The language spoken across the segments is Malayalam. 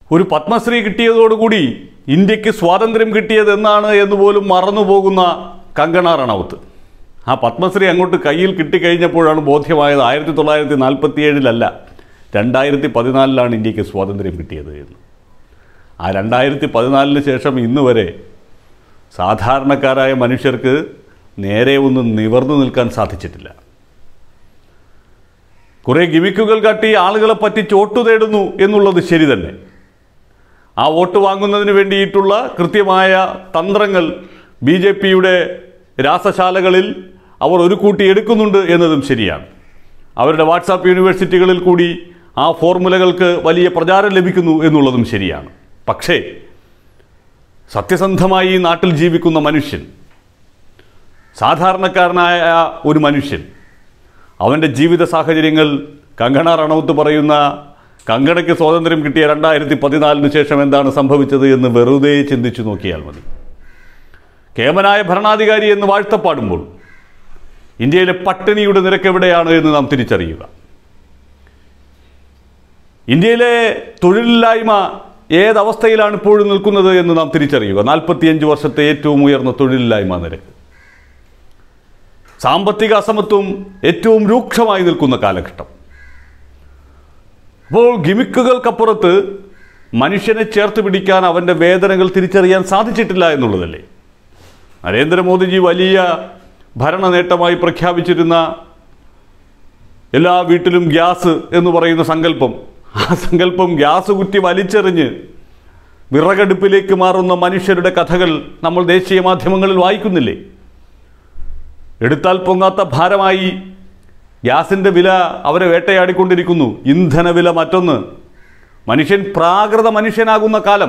ഒരു പത്മശ്രീ കിട്ടിയതോടുകൂടി ഇന്ത്യക്ക് സ്വാതന്ത്ര്യം കിട്ടിയതെന്നാണ് എന്ന് പോലും മറന്നുപോകുന്ന കങ്കണ റണൌത്ത് ആ പത്മശ്രീ അങ്ങോട്ട് കയ്യിൽ കിട്ടിക്കഴിഞ്ഞപ്പോഴാണ് ബോധ്യമായത് ആയിരത്തി തൊള്ളായിരത്തി നാൽപ്പത്തി ഏഴിലല്ല രണ്ടായിരത്തി പതിനാലിലാണ് ഇന്ത്യക്ക് സ്വാതന്ത്ര്യം കിട്ടിയത് എന്ന് ആ രണ്ടായിരത്തി പതിനാലിന് ശേഷം ഇന്ന് വരെ സാധാരണക്കാരായ മനുഷ്യർക്ക് നേരെ ഒന്നും നിവർന്നു നിൽക്കാൻ സാധിച്ചിട്ടില്ല കുറേ ഗിമിക്കുകൾ കാട്ടി ആളുകളെ പറ്റി ചോട്ടു തേടുന്നു എന്നുള്ളത് ശരി തന്നെ ആ വോട്ട് വാങ്ങുന്നതിന് വേണ്ടിയിട്ടുള്ള കൃത്യമായ തന്ത്രങ്ങൾ ബി ജെ പിയുടെ രാസശാലകളിൽ അവർ ഒരു കൂട്ടി എടുക്കുന്നുണ്ട് എന്നതും ശരിയാണ് അവരുടെ വാട്സാപ്പ് യൂണിവേഴ്സിറ്റികളിൽ കൂടി ആ ഫോർമുലകൾക്ക് വലിയ പ്രചാരം ലഭിക്കുന്നു എന്നുള്ളതും ശരിയാണ് പക്ഷേ സത്യസന്ധമായി ഈ നാട്ടിൽ ജീവിക്കുന്ന മനുഷ്യൻ സാധാരണക്കാരനായ ഒരു മനുഷ്യൻ അവൻ്റെ ജീവിത സാഹചര്യങ്ങൾ കങ്കണ റണൌത്ത് പറയുന്ന കങ്കണയ്ക്ക് സ്വാതന്ത്ര്യം കിട്ടിയ രണ്ടായിരത്തി പതിനാലിന് ശേഷം എന്താണ് സംഭവിച്ചത് എന്ന് വെറുതെ ചിന്തിച്ചു നോക്കിയാൽ മതി കേമനായ ഭരണാധികാരി എന്ന് വാഴ്ത്തപ്പാടുമ്പോൾ ഇന്ത്യയിലെ പട്ടിണിയുടെ നിരക്ക് എവിടെയാണ് എന്ന് നാം തിരിച്ചറിയുക ഇന്ത്യയിലെ തൊഴിലില്ലായ്മ ഏതവസ്ഥയിലാണ് ഇപ്പോഴും നിൽക്കുന്നത് എന്ന് നാം തിരിച്ചറിയുക നാൽപ്പത്തിയഞ്ച് വർഷത്തെ ഏറ്റവും ഉയർന്ന തൊഴിലില്ലായ്മ നിരക്ക് സാമ്പത്തിക അസമത്വം ഏറ്റവും രൂക്ഷമായി നിൽക്കുന്ന കാലഘട്ടം അപ്പോൾ ഗിമിക്കുകൾക്കപ്പുറത്ത് മനുഷ്യനെ ചേർത്ത് പിടിക്കാൻ അവൻ്റെ വേദനകൾ തിരിച്ചറിയാൻ സാധിച്ചിട്ടില്ല എന്നുള്ളതല്ലേ നരേന്ദ്രമോദിജി വലിയ ഭരണ നേട്ടമായി പ്രഖ്യാപിച്ചിരുന്ന എല്ലാ വീട്ടിലും ഗ്യാസ് എന്ന് പറയുന്ന സങ്കല്പം ആ സങ്കല്പം ഗ്യാസ് കുറ്റി വലിച്ചെറിഞ്ഞ് വിറകടുപ്പിലേക്ക് മാറുന്ന മനുഷ്യരുടെ കഥകൾ നമ്മൾ ദേശീയ മാധ്യമങ്ങളിൽ വായിക്കുന്നില്ലേ എടുത്താൽ പൊങ്ങാത്ത ഭാരമായി ഗ്യാസിൻ്റെ വില അവരെ വേട്ടയാടിക്കൊണ്ടിരിക്കുന്നു ഇന്ധന വില മറ്റൊന്ന് മനുഷ്യൻ പ്രാകൃത മനുഷ്യനാകുന്ന കാലം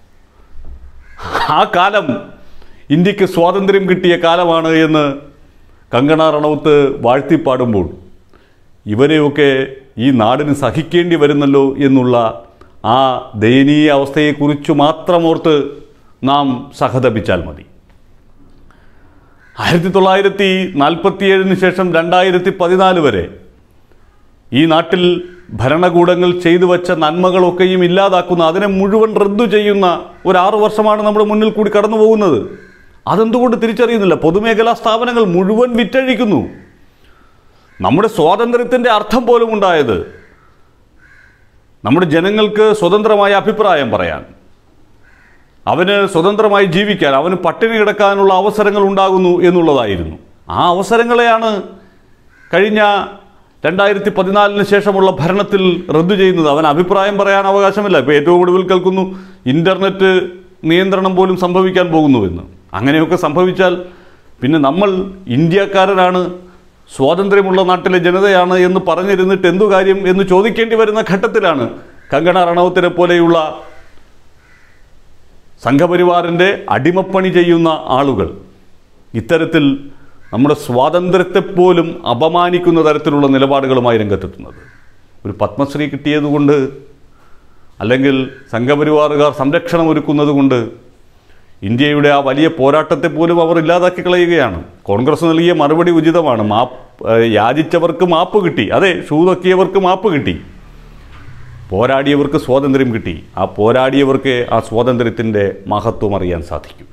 ആ കാലം ഇന്ത്യക്ക് സ്വാതന്ത്ര്യം കിട്ടിയ കാലമാണ് എന്ന് കങ്കണ റണൌത്ത് വാഴ്ത്തിപ്പാടുമ്പോൾ ഇവരെയൊക്കെ ഈ നാടിന് സഹിക്കേണ്ടി വരുന്നല്ലോ എന്നുള്ള ആ ദയനീയ അവസ്ഥയെക്കുറിച്ച് മാത്രമോർത്ത് നാം സഹതപിച്ചാൽ മതി ആയിരത്തി തൊള്ളായിരത്തി നാൽപ്പത്തിയേഴിന് ശേഷം രണ്ടായിരത്തി പതിനാല് വരെ ഈ നാട്ടിൽ ഭരണകൂടങ്ങൾ ചെയ്തു വച്ച നന്മകളൊക്കെയും ഇല്ലാതാക്കുന്ന അതിനെ മുഴുവൻ റദ്ദു ചെയ്യുന്ന ഒരു ആറു വർഷമാണ് നമ്മുടെ മുന്നിൽ കൂടി കടന്നു പോകുന്നത് അതെന്തുകൊണ്ട് തിരിച്ചറിയുന്നില്ല പൊതുമേഖലാ സ്ഥാപനങ്ങൾ മുഴുവൻ വിറ്റഴിക്കുന്നു നമ്മുടെ സ്വാതന്ത്ര്യത്തിൻ്റെ അർത്ഥം പോലും ഉണ്ടായത് നമ്മുടെ ജനങ്ങൾക്ക് സ്വതന്ത്രമായ അഭിപ്രായം പറയാൻ അവന് സ്വതന്ത്രമായി ജീവിക്കാൻ അവന് പട്ടിണി കിടക്കാനുള്ള അവസരങ്ങൾ ഉണ്ടാകുന്നു എന്നുള്ളതായിരുന്നു ആ അവസരങ്ങളെയാണ് കഴിഞ്ഞ രണ്ടായിരത്തി പതിനാലിന് ശേഷമുള്ള ഭരണത്തിൽ റദ്ദു ചെയ്യുന്നത് അവൻ അഭിപ്രായം പറയാൻ അവകാശമില്ല ഇപ്പോൾ ഏറ്റവും ഒടുവിൽ കേൾക്കുന്നു ഇൻ്റർനെറ്റ് നിയന്ത്രണം പോലും സംഭവിക്കാൻ പോകുന്നുവെന്ന് അങ്ങനെയൊക്കെ സംഭവിച്ചാൽ പിന്നെ നമ്മൾ ഇന്ത്യക്കാരനാണ് സ്വാതന്ത്ര്യമുള്ള നാട്ടിലെ ജനതയാണ് എന്ന് പറഞ്ഞിരുന്നിട്ട് എന്തു കാര്യം എന്ന് ചോദിക്കേണ്ടി വരുന്ന ഘട്ടത്തിലാണ് കങ്കണ റണൌത്തിനെ പോലെയുള്ള സംഘപരിവാറിൻ്റെ അടിമപ്പണി ചെയ്യുന്ന ആളുകൾ ഇത്തരത്തിൽ നമ്മുടെ സ്വാതന്ത്ര്യത്തെപ്പോലും അപമാനിക്കുന്ന തരത്തിലുള്ള നിലപാടുകളുമായി രംഗത്തെത്തുന്നത് ഒരു പത്മശ്രീ കിട്ടിയതുകൊണ്ട് അല്ലെങ്കിൽ സംഘപരിവാറുകാർ സംരക്ഷണം ഒരുക്കുന്നത് കൊണ്ട് ഇന്ത്യയുടെ ആ വലിയ പോരാട്ടത്തെ പോലും അവർ ഇല്ലാതാക്കി കളയുകയാണ് കോൺഗ്രസ് നൽകിയ മറുപടി ഉചിതമാണ് മാപ്പ് ഏഹ് യാചിച്ചവർക്ക് മാപ്പ് കിട്ടി അതെ ഷൂ തക്കിയവർക്ക് മാപ്പ് കിട്ടി പോരാടിയവർക്ക് സ്വാതന്ത്ര്യം കിട്ടി ആ പോരാടിയവർക്ക് ആ സ്വാതന്ത്ര്യത്തിൻ്റെ മഹത്വം അറിയാൻ സാധിക്കും